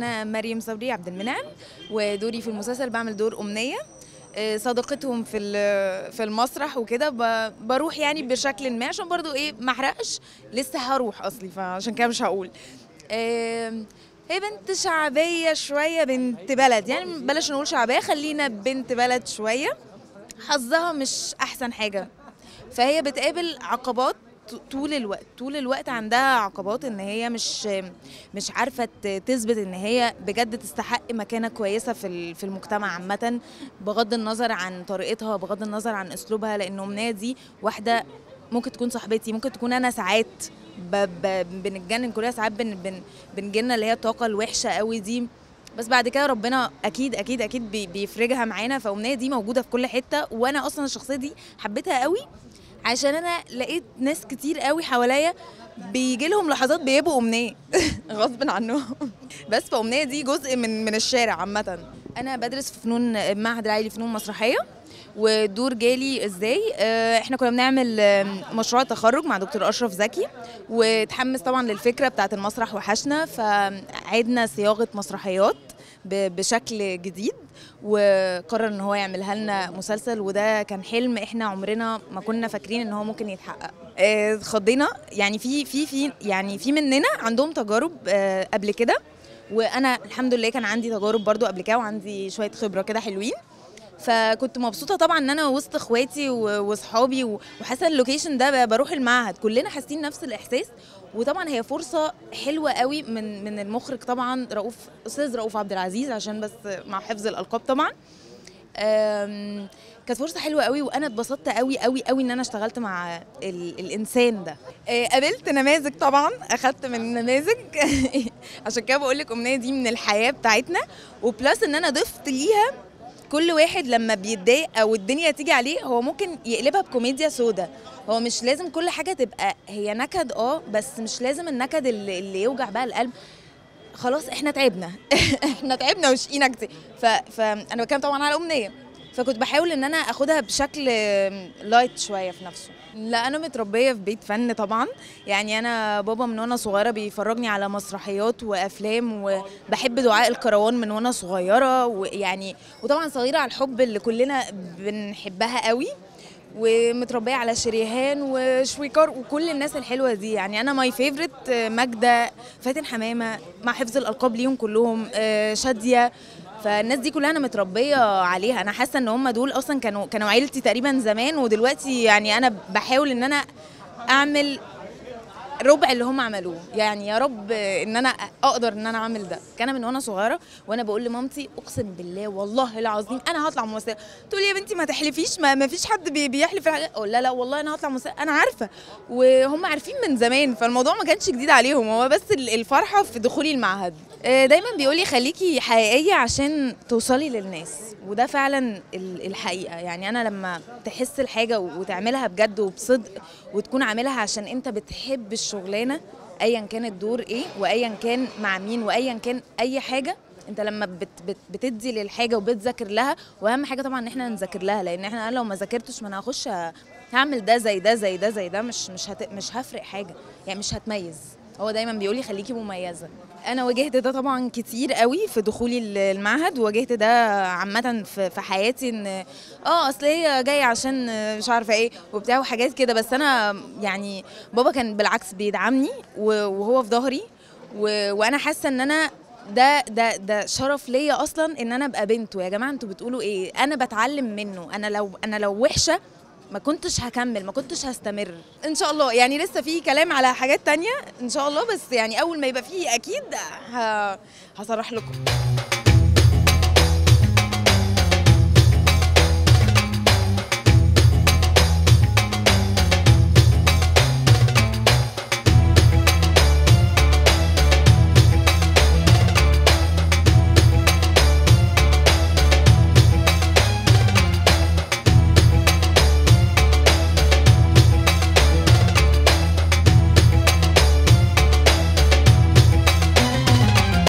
انا مريم صبري عبد المنعم ودوري في المسلسل بعمل دور امنيه آه، صديقتهم في ال- في المسرح وكده ب- بروح يعني بشكل ما عشان برضو ايه ما احرقش لسه هروح اصلي فعشان كده مش هقول آم، هي بنت شعبيه شويه بنت بلد يعني بلاش نقول شعبيه خلينا بنت بلد شويه حظها مش احسن حاجه فهي بتقابل عقبات طول الوقت طول الوقت عندها عقبات ان هي مش مش عارفه ت- تثبت ان هي بجد تستحق مكانه كويسه في ال- في المجتمع عامه بغض النظر عن طريقتها بغض النظر عن اسلوبها لان امنيه دي واحده ممكن تكون صاحبتي ممكن تكون انا ساعات ب... ب... بنتجنن كلنا ساعات بن... بن... بنجيلنا اللي هي الطاقه الوحشه قوي دي بس بعد كده ربنا اكيد اكيد اكيد بي... بيفرجها معانا فامنيه دي موجوده في كل حته وانا اصلا الشخصيه دي حبيتها قوي عشان انا لقيت ناس كتير قوي حواليا بيجي لهم لحظات بيبقوا امنيه غصب عنهم بس فامنيه دي جزء من من الشارع عامه انا بدرس في فنون معهد العالي لفنون مسرحيه والدور جالي ازاي آه، احنا كنا بنعمل آه، مشروع تخرج مع دكتور اشرف زكي وتحمس طبعا للفكره بتاعه المسرح وحشنا فعدنا صياغه مسرحيات ب- بشكل جديد وقرر ان هو يعملها لنا مسلسل وده كان حلم احنا عمرنا ما كنا فاكرين ان هو ممكن يتحقق آه، اتخضينا يعني في في في يعني في مننا عندهم تجارب آه، قبل كده وانا الحمد لله كان عندي تجارب برضو قبل كده وعندي شويه خبره كده حلوين فكنت مبسوطه طبعا ان انا وسط اخواتي و- واصحابي و- وحاسه اللوكيشن ده ب- بروح المعهد كلنا حاسين نفس الاحساس وطبعا هي فرصه حلوه قوي من من المخرج طبعا رؤوف استاذ رؤوف عبد العزيز عشان بس مع حفظ الالقاب طبعا أم، كانت فرصه حلوه قوي وانا اتبسطت قوي قوي قوي ان انا اشتغلت مع ال الانسان ده أه، قابلت نماذج طبعا اخدت من النماذج عشان كده بقول لك امنيه دي من الحياه بتاعتنا وبلس ان انا ضفت ليها كل واحد لما بيتضايق او الدنيا تيجي عليه هو ممكن يقلبها بكوميديا سودا هو مش لازم كل حاجه تبقى هي نكد اه بس مش لازم النكد اللي, اللي يوجع بقى القلب خلاص احنا تعبنا احنا تعبنا وشقينا كتير ف... فانا بتكلم طبعا على امنيه فكنت بحاول ان انا اخدها بشكل لايت شويه في نفسه لا انا متربيه في بيت فن طبعا يعني انا بابا من وانا صغيره بيفرجني على مسرحيات وافلام وبحب دعاء الكروان من وانا صغيره ويعني وطبعا صغيره على الحب اللي كلنا بنحبها قوي ومتربيه على شريهان وشويكار وكل الناس الحلوه دي يعني انا ماي فيفورت ماجده فاتن حمامه مع حفظ الالقاب ليهم كلهم آه، شاديه فالناس دي كلها انا متربيه عليها انا حاسه ان هم دول اصلا كانوا كانوا عيلتي تقريبا زمان ودلوقتي يعني انا بحاول ان انا اعمل ربع اللي هم عملوه يعني يا رب ان انا اقدر ان انا اعمل ده كان من وانا صغيره وانا بقول لمامتي اقسم بالله والله العظيم انا هطلع ممثله تقول لي يا بنتي ما تحلفيش ما, ما فيش حد بي- بيحلف الحاجة. اقول لا لا والله انا هطلع ممثله انا عارفه وهم عارفين من زمان فالموضوع ما كانش جديد عليهم هو بس ال- الفرحه في دخولي المعهد آه، دايما بيقولي خليكي حقيقيه عشان توصلي للناس وده فعلا ال- الحقيقه يعني انا لما تحس الحاجه و- وتعملها بجد وبصدق وتكون عاملها عشان انت بتحب الشغلانه ايا كان الدور ايه وايا كان مع مين وايا كان اي حاجه انت لما بت بت بتدي للحاجه وبتذاكر لها واهم حاجه طبعا ان احنا نذاكر لها لان احنا أنا لو ما ذاكرتش ما انا هخش ه- هعمل ده زي ده زي ده زي ده مش مش هت مش هفرق حاجه يعني مش هتميز هو دايما بيقولي خليكي مميزه انا واجهت ده طبعا كتير قوي في دخولي ال- المعهد واجهت ده عامه في في حياتي ان اه اصل هي جايه عشان مش عارفه ايه وبتاع وحاجات كده بس انا يعني بابا كان بالعكس بيدعمني و- وهو في ظهري و- وانا حاسه ان انا ده ده ده شرف ليا اصلا ان انا ابقى بنته يا جماعه انتوا بتقولوا ايه انا بتعلم منه انا لو انا لو وحشه ما كنتش هكمل ما كنتش هستمر ان شاء الله يعني لسه في كلام على حاجات تانية ان شاء الله بس يعني اول ما يبقى فيه اكيد ه- هصرح لكم